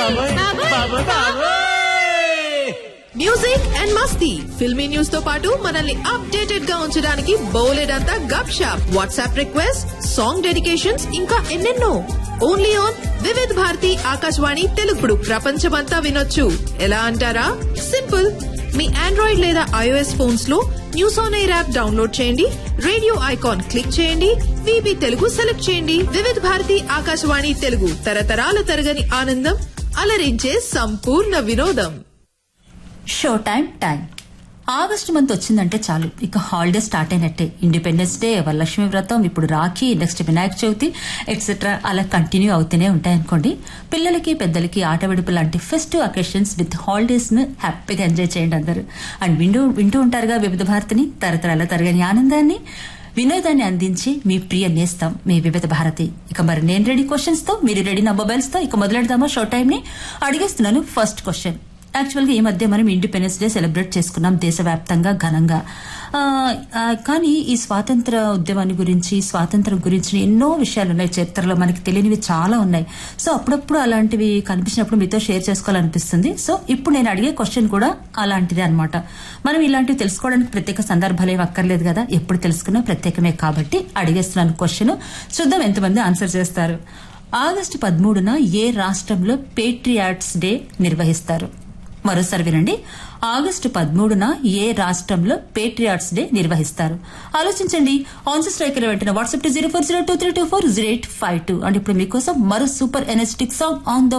music and మస్తీ filmy news తో పాటు మనల్ని అప్డేటెడ్ గా ఉంచడానికి బోలెడంతా గప్ షాప్ వాట్సాప్ రిక్వెస్ట్ సాంగ్ డెడికేషన్స్ ఇంకా ఎన్నెన్నో ఓన్లీ ఆన్ వివిధ్ భారతి ఆకాశవాణి తెలుగుడు ప్రపంచమంతా వినొచ్చు ఎలా అంటారా సింపుల్ మీ ఆండ్రాయిడ్ లేదా ఐఓఎస్ ఫోన్స్ లో news on air app download చేయండి రేడియో ఐకాన్ క్లిక్ చేయండి విబి తెలుగు సెలెక్ట్ చేయండి వివిధ భారతి ఆకాశవాణి తెలుగు తరతరాల తరగని ఆనందం అలరించే సంపూర్ణ వినోదం show time time August month వచ్చిందంటే చాలు ఇక హాలిడే స్టార్ట్ అయినట్టే ఇండిపెండెన్స్ డే వరలక్ష్మి వ్రతం ఇప్పుడు రాఖీ నెక్స్ట్ వినాయక చవితి ఎట్సెట్రా అలా కంటిన్యూ అవుతూనే ఉంటాయనుకోండి పిల్లలకి పెద్దలకి ఆట విడుపు లాంటి ఫెస్టివ్ అకేషన్స్ విత్ హాలిడేస్ ను హ్యాపీగా ఎంజాయ్ చేయండి అందరూ అండ్ వింటూ వింటూ ఉంటారుగా వివిధ భారతిని తరతరాల తరగని ఆనందాన్ని వినోదాన్ని అందించి మీ ప్రియ నేస్తాం మీ వివిధ భారతి ఇక మరి నేను రెడీ క్వశ్చన్స్ తో మీరు రెడీ నా మొబైల్స్ తో ఇక మొదలెడదామా షో టైం ని అడిగేస్తున్నాను ఫస్ట్ క్వశ్చన్ యాక్చువల్ గా ఈ మధ్య మనం ఇండిపెండెన్స్ డే సెలబ్రేట్ చేసుకున్నాం దేశవ్యాప్తంగా ఘనంగా ఆ, ఆ, కానీ ఈ స్వాతంత్ర ఉద్యమాన్ని గురించి స్వాతంత్రం గురించి ఎన్నో విషయాలు ఉన్నాయి చరిత్రలో మనకి తెలియనివి చాలా ఉన్నాయి సో అప్పుడప్పుడు అలాంటివి కనిపించినప్పుడు మీతో షేర్ చేసుకోవాలనిపిస్తుంది సో ఇప్పుడు నేను అడిగే క్వశ్చన్ కూడా అలాంటిదే అన్నమాట మనం ఇలాంటివి తెలుసుకోవడానికి ప్రత్యేక సందర్భాలు ఏమి అక్కర్లేదు కదా ఎప్పుడు తెలుసుకున్నా ప్రత్యేకమే కాబట్టి అడిగేస్తున్నాను క్వశ్చన్ చూద్దాం ఎంతమంది ఆన్సర్ చేస్తారు ఆగస్టు పదమూడున ఏ రాష్ట్రంలో పేట్రియాట్స్ డే నిర్వహిస్తారు మరోసారి వినండి ఆగస్టు పదమూడున ఏ రాష్ట్రంలో పేట్రియాట్స్ డే నిర్వహిస్తారు ఆలోచించండి ఆన్సర్ స్ట్రైకర్ వెంటనే WhatsApp to zero four zero two three two four zero eight five two and ఇప్పుడు మీకోసం మరో super energetic song on the